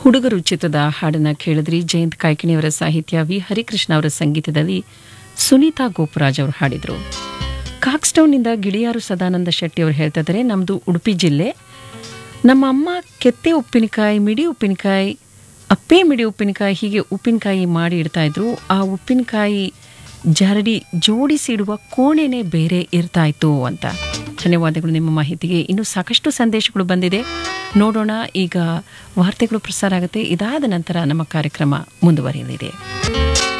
ಹುಡುಗರು ಚಿತ್ರದ ಹಾಡನ್ನ ಕೇಳಿದ್ರಿ ಜಯಂತ್ ಕಾಯ್ಕಿಣಿಯವರ ಸಾಹಿತ್ಯ ವಿ ಹರಿಕೃಷ್ಣ ಅವರ ಸಂಗೀತದಲ್ಲಿ ಸುನೀತಾ ಗೋಪುರಾಜ್ ಅವರು ಹಾಡಿದರು ಕಾಕ್ಸ್ಟೌನ್ನಿಂದ ಗಿಳಿಯಾರು ಸದಾನಂದ ಶೆಟ್ಟಿ ಅವರು ಹೇಳ್ತಾ ಇದ್ದಾರೆ ನಮ್ಮದು ಉಡುಪಿ ಜಿಲ್ಲೆ ನಮ್ಮ ಅಮ್ಮ ಕೆತ್ತೆ ಉಪ್ಪಿನಕಾಯಿ ಮಿಡಿ ಉಪ್ಪಿನಕಾಯಿ ಅಪ್ಪೆ ಮಿಡಿ ಉಪ್ಪಿನಕಾಯಿ ಹೀಗೆ ಉಪ್ಪಿನಕಾಯಿ ಮಾಡಿ ಇಡ್ತಾ ಇದ್ರು ಆ ಉಪ್ಪಿನಕಾಯಿ ಜರಡಿ ಜೋಡಿಸಿಡುವ ಕೋಣೆನೇ ಬೇರೆ ಇರ್ತಾ ಇತ್ತು ಅಂತ ಧನ್ಯವಾದಗಳು ನಿಮ್ಮ ಮಾಹಿತಿಗೆ ಇನ್ನೂ ಸಾಕಷ್ಟು ಸಂದೇಶಗಳು ಬಂದಿದೆ ನೋಡೋಣ ಈಗ ವಾರ್ತೆಗಳು ಪ್ರಸಾರ ಆಗುತ್ತೆ ಇದಾದ ನಂತರ ನಮ್ಮ ಕಾರ್ಯಕ್ರಮ ಮುಂದುವರಿಯಲಿದೆ